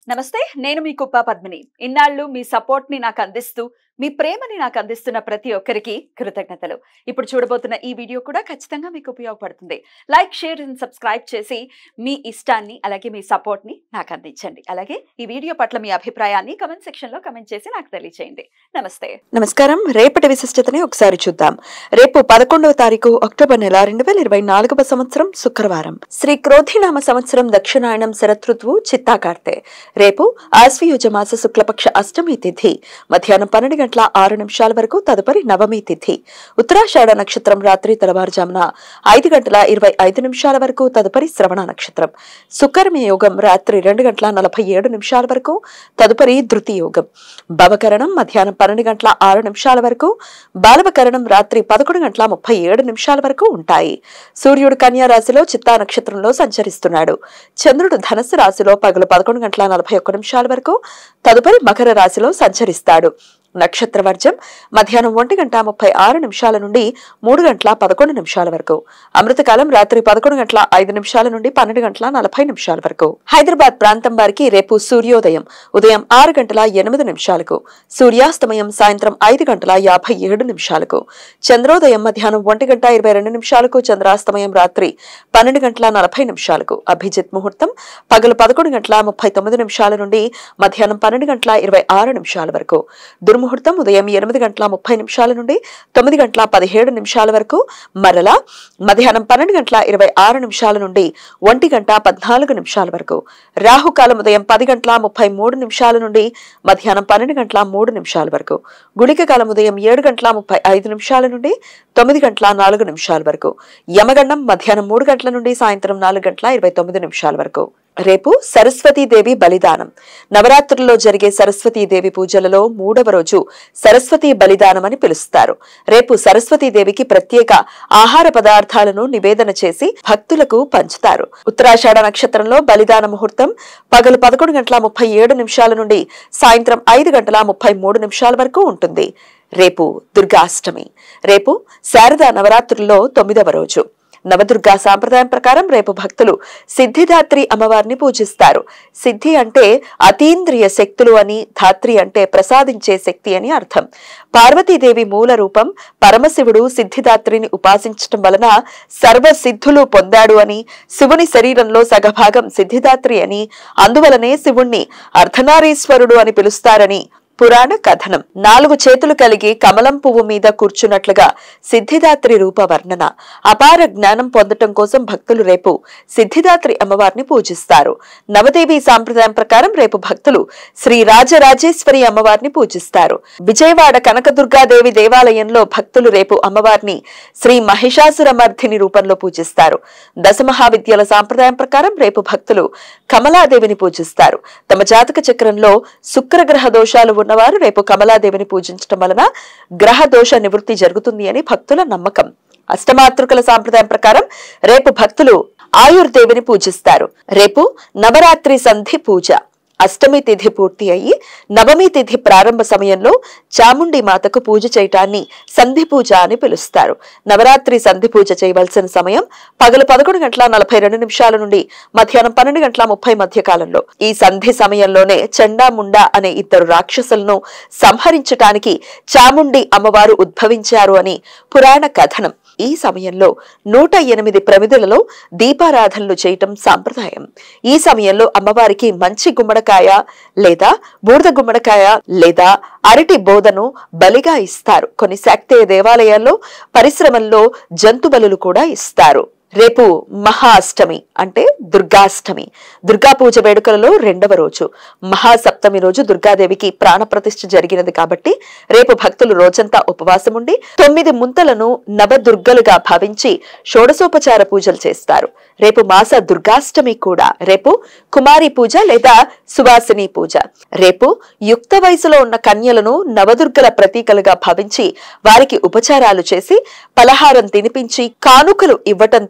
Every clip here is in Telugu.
నమస్తే నేను మీ కుప్ప పద్మిని ఇన్నాళ్ళు మీ సపోర్ట్ ని నాకు అందిస్తూ మీ ప్రేమని నాకు అందిస్తున్న ప్రతి ఒక్కరికి కృతజ్ఞతలు ఇప్పుడు చూడబోతున్న ఈ వీడియో కూడా ఖచ్చితంగా మీకు ఉపయోగపడుతుంది లైక్ షేర్ అండ్ సబ్స్క్రైబ్ చేసి మీ ఇష్టాన్ని అలాగే మీ సపోర్ట్ ని నాకు అందించండి అలాగే ఈ వీడియో పట్ల మీ అభిప్రాయాన్ని కమెంట్ సెక్షన్ లో కమెంట్ చేసి నాకు తెలియజేయండి నమస్తే నమస్కారం రేపటి విశిష్టతని ఒకసారి చూద్దాం రేపు పదకొండవ తారీఖు అక్టోబర్ నెల రెండు వేల ఇరవై నాలుగవ సంవత్సరం శుక్రవారం శ్రీ క్రోధినామ సంవత్సరం దక్షిణాయనం శరతృతువు చిత్తాకార్తె రేపు ఆశ్వయుజ మాస శుక్లపక్ష అష్టమి తిథి మధ్యాహ్నం పన్నెండు గంటల ఆరు నిమిషాల వరకు తదుపరి నవమి తిథి ఉత్తరాషాఢ నక్షత్రం రాత్రి తెల్లవారుజామున ఐదు గంటల ఇరవై ఐదు నిమిషాల వరకు తదుపరి శ్రవణ నక్షత్రం సుకర్మ యోగం రాత్రి రెండు గంటల నలభై ఏడు నిమిషాల వరకు తదుపరి ధృతి యోగం భవకరణం మధ్యాహ్నం పన్నెండు గంటల ఆరు నిమిషాల వరకు బాలవకరణం రాత్రి పదకొండు గంటల ముప్పై ఏడు నిమిషాల వరకు ఉంటాయి సూర్యుడు కన్యా రాశిలో చిత్తా నక్షత్రంలో సంచరిస్తున్నాడు చంద్రుడు ధనస్సు రాశిలో పగలు పదకొండు గంటల నలభై ఒక్క నిమిషాల వరకు తదుపరి మకర రాశిలో సంచరిస్తాడు నక్షత్ర వర్జం మధ్యాహ్నం ఒంటి గంట ముప్పై ఆరు నిమిషాల నుండి మూడు గంటల పదకొండు నిమిషాల వరకు అమృతకాలం రాత్రి పదకొండు గంటల ఐదు నిమిషాల నుండి పన్నెండు గంటల నలభై నిమిషాల వరకు హైదరాబాద్ ప్రాంతం వారికి రేపు సూర్యోదయం ఉదయం ఆరు గంటల ఎనిమిది నిమిషాలకు సూర్యాస్తమయం సాయంత్రం ఐదు గంటల యాభై ఏడు నిమిషాలకు చంద్రోదయం మధ్యాహ్నం ఒంటి గంట ఇరవై రెండు నిమిషాలకు చంద్రాస్తమయం రాత్రి పన్నెండు గంటల నలభై నిమిషాలకు అభిజిత్ ముహూర్తం పగలు పదకొండు గంటల ముప్పై తొమ్మిది నిమిషాల నుండి మధ్యాహ్నం పన్నెండు గంటల ఇరవై ఆరు నిమిషాల వరకు దుర్ముహూర్తం ఉదయం ఎనిమిది గంటల ముప్పై నిమిషాల నుండి తొమ్మిది గంటల పదిహేడు నిమిషాల వరకు మరలా మధ్యాహ్నం పన్నెండు గంటల ఇరవై ఆరు నిమిషాల నుండి ఒంటి గంట పద్నాలుగు నిమిషాల వరకు రాహుకాలం ఉదయం పది గంటల ముప్పై మూడు నిమిషాల నుండి మధ్యాహ్నం పన్నెండు గంటల మూడు నిమిషాల వరకు గుళిక కాలం ఉదయం ఏడు గంటల ముప్పై ఐదు నిమిషాల నుండి తొమ్మిది గంటల నాలుగు నిమిషాల వరకు యమగండం మధ్యాహ్నం మూడు గంటల నుండి సాయంత్రం నాలుగు గంటల ఇరవై తొమ్మిది నిమిషాల వరకు రేపు సరస్వతీదేవి బలిదానం నవరాత్రుల్లో జరిగే సరస్వతీదేవి పూజలలో మూడవ రోజు సరస్వతీ బలిదానం అని పిలుస్తారు రేపు సరస్వతీదేవికి ప్రత్యేక ఆహార పదార్థాలను నివేదన చేసి భక్తులకు పంచుతారు ఉత్తరాషాఢ నక్షత్రంలో బలిదాన ముహూర్తం పగలు పదకొండు గంటల ముప్పై ఏడు నిమిషాల నుండి సాయంత్రం ఐదు గంటల ముప్పై మూడు నిమిషాల వరకు ఉంటుంది రేపు దుర్గాష్టమి రేపు శారదా నవరాత్రుల్లో తొమ్మిదవ రోజు నవదుర్గా సాంప్రదాయం ప్రకారం రేపు భక్తులు సిద్ధిదాత్రి అమ్మవారిని పూజిస్తారు సిద్ధి అంటే అతీంద్రియ శక్తులు అని ధాత్రి అంటే ప్రసాదించే శక్తి అని అర్థం పార్వతీదేవి మూల రూపం పరమశివుడు సిద్ధిదాత్రిని ఉపాసించటం వలన సర్వ సిద్ధులు పొందాడు అని శివుని శరీరంలో సగభాగం సిద్ధిదాత్రి అని అందువలనే శివుణ్ణి అర్ధనారీశ్వరుడు అని పిలుస్తారని పురాణ కథనం నాలుగు చేతులు కలిగి కమలం పువ్వు మీద కూర్చున్నట్లుగా సిద్ధిదాత్రి రూప వర్ణన అపార జ్ఞానం పొందటం కోసం భక్తులు రేపు సిద్ధిదాత్రి అమ్మవారిని పూజిస్తారు నవదేవి సాంప్రదాయం ప్రకారం రేపు భక్తులు శ్రీ రాజరాజేశ్వరి అమ్మవారిని పూజిస్తారు విజయవాడ కనకదుర్గాదేవి దేవాలయంలో భక్తులు రేపు అమ్మవారిని శ్రీ మహిషాసురమర్ధిని రూపంలో పూజిస్తారు దశమహావిద్యల సాంప్రదాయం ప్రకారం రేపు భక్తులు కమలాదేవిని పూజిస్తారు తమ జాతక చక్రంలో శుక్రగ్రహ దోషాలు ఉన్నవారు రేపు కమలాదేవిని పూజించడం వలన గ్రహ దోష నివృత్తి జరుగుతుంది అని భక్తుల నమ్మకం అష్టమాతృకల సాంప్రదాయం ప్రకారం రేపు భక్తులు ఆయుర్దేవిని పూజిస్తారు రేపు నవరాత్రి సంధి పూజ అష్టమి తిథి పూర్తి అయ్యి నవమి తిథి ప్రారంభ సమయంలో చాముండి మాతకు పూజ చేయటాన్ని సంధి పూజ అని పిలుస్తారు నవరాత్రి సంధి పూజ చేయవలసిన సమయం పగలు పదకొండు గంటల నలభై రెండు నిమిషాల నుండి మధ్యాహ్నం పన్నెండు గంటల ముప్పై మధ్య కాలంలో ఈ సంధి సమయంలోనే చండాముండా అనే ఇద్దరు రాక్షసులను సంహరించటానికి చాముండి అమ్మవారు ఉద్భవించారు అని పురాణ కథనం ఈ సమయంలో నూట ఎనిమిది ప్రమిదలలో దీపారాధనలు చేయటం సాంప్రదాయం ఈ సమయంలో అమ్మవారికి మంచి గుమ్మడికాయ లేదా బూడిద గుమ్మడికాయ లేదా అరటి బోధను బలిగా ఇస్తారు కొన్ని శాక్తేయ దేవాలయాల్లో పరిశ్రమల్లో జంతు బలులు కూడా ఇస్తారు రేపు మహాష్టమి అంటే దుర్గాష్టమి దుర్గా పూజ వేడుకలలో రెండవ రోజు మహాసప్తమి రోజు దుర్గాదేవికి ప్రాణప్రతిష్ఠ జరిగినది కాబట్టి రేపు భక్తులు రోజంతా ఉపవాసం ఉండి తొమ్మిది ముంతలను నవదుర్గలుగా భావించి షోడసోపచార పూజలు చేస్తారు రేపు మాస దుర్గాష్టమి కూడా రేపు కుమారి పూజ లేదా సువాసిని పూజ రేపు యుక్త వయసులో ఉన్న కన్యలను నవదుర్గల ప్రతీకలుగా భావించి వారికి ఉపచారాలు చేసి పలహారం తినిపించి కానుకలు ఇవ్వటంతో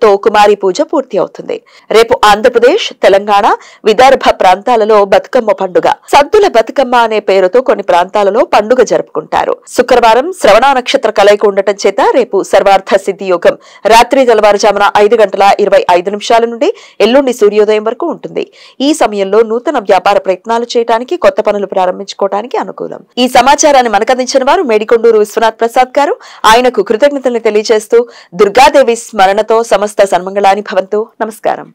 దీంతో కుమారి పూజ పూర్తి అవుతుంది రేపు ఆంధ్రప్రదేశ్ తెలంగాణ విదర్భ ప్రాంతాలలో బతుకమ్మ పండుగ సద్దుల బతుకమ్మ అనే పేరుతో కొన్ని ప్రాంతాలలో పండుగ జరుపుకుంటారు శుక్రవారం శ్రవణ నక్షత్ర కలయిక ఉండటం చేత రేపు సర్వార్థ సిద్ధి యోగం రాత్రి తెల్లవారుజామున ఐదు గంటల ఇరవై ఐదు నిమిషాల నుండి ఎల్లుండి సూర్యోదయం వరకు ఉంటుంది ఈ సమయంలో నూతన వ్యాపార ప్రయత్నాలు చేయడానికి కొత్త పనులు ప్రారంభించుకోవడానికి అనుకూలం ఈ సమాచారాన్ని మనకందించిన వారు మేడికొండూరు విశ్వనాథ్ ప్రసాద్ గారు ఆయనకు కృతజ్ఞతలు తెలియజేస్తూ దుర్గాదేవి స్మరణతో సమస్త సన్మంగళాని భవంతు నమస్కారం